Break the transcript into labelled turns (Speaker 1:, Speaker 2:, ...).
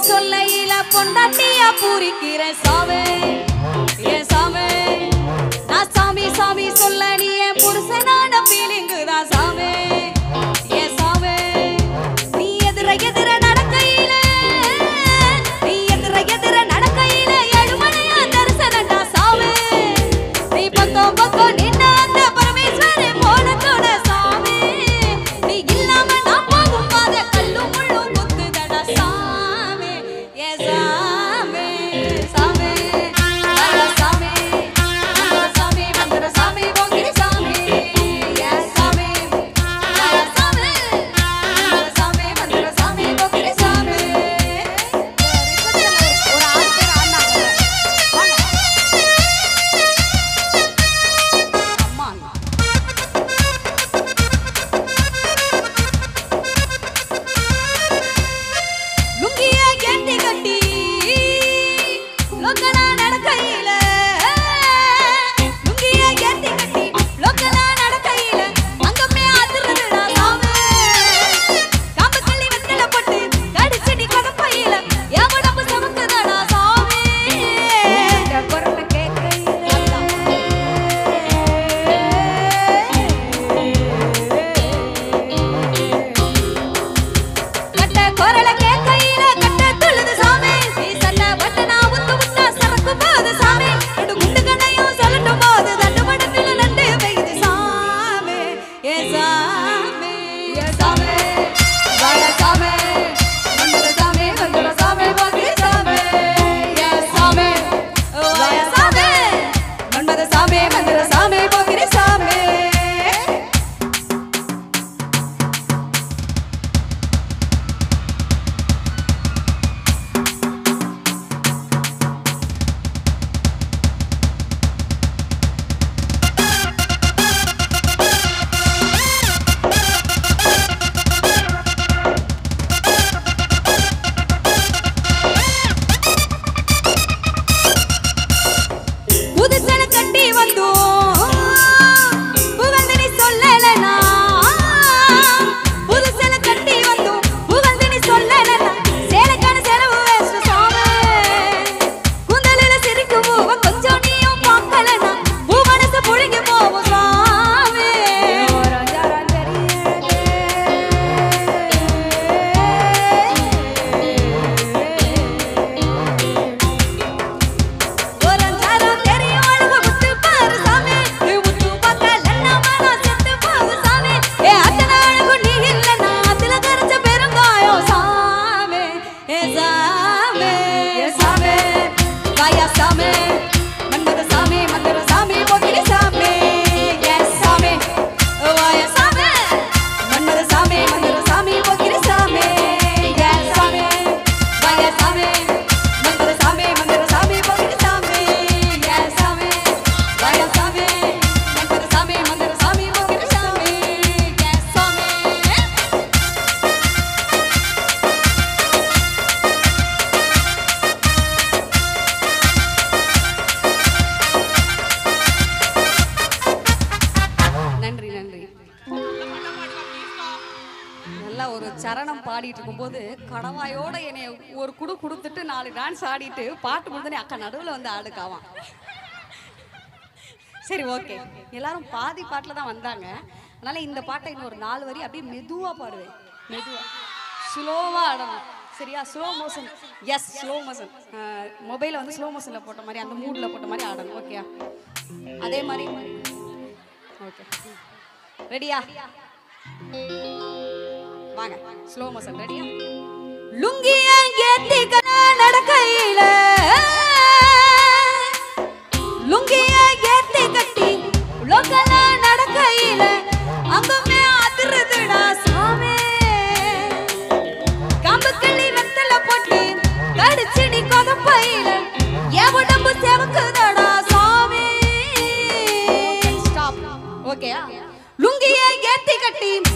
Speaker 1: சொல்லையில பொண்டாட்டியா பூரிக்கிற சாவே ஏ சாவே நான் சாமி சாமி சொல்ல நீ என் புருஷனான ஃபீலிங்கு தான் சாவே ஏ சாவே நீ எதிர எதிர நடக்கையில நீ எதிர எதிர நடக்கையில எழுமனையா தரிசனண்டா சாவே நீ பக்கம் பக்கம் நின்ன அந்த பரமேஸ்வரன் போன கூட சாமி நீ இல்லாம நான் போகும் பாத கல்லும் முள்ளும் குத்துதடா சாமி ஏ சாமி சாமி நல்ல சாமி நல்ல சாமி மந்திர சாமி போகிற சாமி ஏ சாமி நல்ல சாமி நல்ல சாமி மந்திர சாமி போகிற சாமி ஒரு ஆறு பேர் ஆடினாங்க வாங்க அம்மா லுங்கிய கட்டி கட்டி லோக்கலா நடக்கையில லுங்கிய கட்டி கட்டி லோக்கலா நடக்கையில அங்கமே அதிர்றதுடா சாமி காம்பு தள்ளி வெத்தல போட்டு கடிச்சடி கதப்பையில என் உடம்பு சமக்குதடா சாமி குரல கட்ட குரல கேட்கையில கட்ட துள்ளுது சாமி நீ சட்ட பட்டனா உத்து உத்தா சரக்கு போது சாமி ரெண்டு குண்டு கண்ணையும் சொல்லட்டும் போது தட்டு படத்துல நண்டு பெய்யுது சாமி ஏ சாமி ஏ சாமி வாய சாமி மந்திர சாமி மந்திர சாமி போகிற சாமி ஏ சாமி வாய சாமி மந்திர சாமி மந்திர சாமி போகிற சாமி புதுசன கட்டி வந்தோம் புகழ்ந்து நீ சொல்லலனா புதுசன கட்டி வந்தோம் புகழ்ந்து நீ சொல்லலனா சேலைக்கான செலவு வேஸ்ட் சாமி குந்தலில சிரிக்கும் பூவ கொஞ்சம் நீயும் பார்க்கலனா பூ மனசு புழுங்கி போகும் சாமி ஒரஞ்சாரம் தெரியும் அழகு முத்து பாரு சாமி நீ முத்து பார்க்கலன்னா மனம் செத்து போகு சாமி ஏ அத்தனை அழகு நீ இல்லைன்னா அதுல கரைச்ச பெருங்காயம் சாமி ஏ சாமி ஏ சாமி காயா சாமி மன்மத சாமி மந்திர சாமி போகிரி சாமி ஏ சாமி வாய சாமி மன்மத சாமி மந்திர சாமி போகிரி சாமி ஏ சாமி வாய சாமி மந்திர சாமி மந்திர சாமி போகிரி சாமி ஏ சாமி வாய சாமி மந்திர சாமி மந்திர சாமி போகிரி சாமி ஏ சாமி நன்றி நன்றி நல்லா ஒரு சரணம் பாடிட்டு இருக்கும்போது கடவாயோட என்னை ஒரு குடு கொடுத்துட்டு நாலு டான்ஸ் ஆடிட்டு பாட்டு முடிஞ்சனே அக்கா நடுவில் வந்து ஆடுக்காவான் சரி ஓகே எல்லாரும் பாதி பாட்டில் தான் வந்தாங்க அதனால இந்த பாட்டை இன்னும் ஒரு நாலு வரி அப்படியே மெதுவாக பாடுவேன் மெதுவாக ஸ்லோவாக ஆடணும் சரியா slow motion yes slow motion மொபைலில் வந்து ஸ்லோ மோஷனில் போட்ட மாதிரி அந்த மூடில் போட்ட மாதிரி ஆடணும் ஓகேயா அதே மாதிரி ஓகே ரெடியா வாங்க ஸ்லோ மோஷன் ரெடியா லுங்கிய ஏத்திக்கல நடக்கையில லுங்கிய ஏத்தி கட்டி லோக்கல நடக்கையில அங்கமே அதிருதுடா சாமி கம்புக்கள்ளி வெத்தல போட்டு கடிச்சிடி கொதப்பையில என் உடம்பு செவக்குதடா சாமி ஸ்டாப் ஓகேயா லுங்கிய ஏத்தி கட்டி